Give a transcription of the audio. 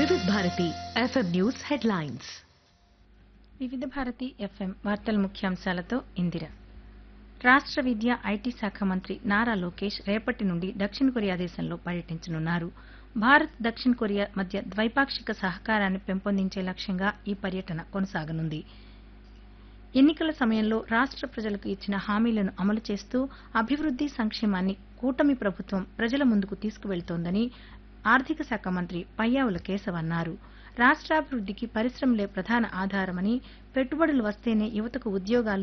వివిధ Bharati FM news headlines వివిధ Bharati FM వార్తల ముఖ్యాంశాలతో ఇందిర రాష్ట్ర విద్య ఐటీ శాఖ మంత్రి నారా లోకేష్ రేపటి నుండి దక్షిణ కొరియా దేశంలో పర్యటించనున్నారు భారత్ దక్షిణ కొరియా మధ్య ద్వైపాక్షిక సహకారాన్ని పెంపొందించే లక్ష్యంగా ఈ పర్యటన కొనసాగనుంది ఎన్నికల సమయంలో రాష్ట్ర ప్రజలకు ఇచ్చిన హామీలను అమలు చేస్తూ అభివృద్ది సంక్షేమాన్ని కూటమి ప్రభుత్వం ప్రజల ముందుకు తీసుకువెళ్తోందని ఆర్థిక శాఖ మంత్రి పయ్యావుల కేశవ్ అన్నారు రాష్ట్రాభివృద్దికి పరిశ్రమలే ప్రధాన ఆధారమని పెట్టుబడులు వస్తేనే యువతకు ఉద్యోగాలు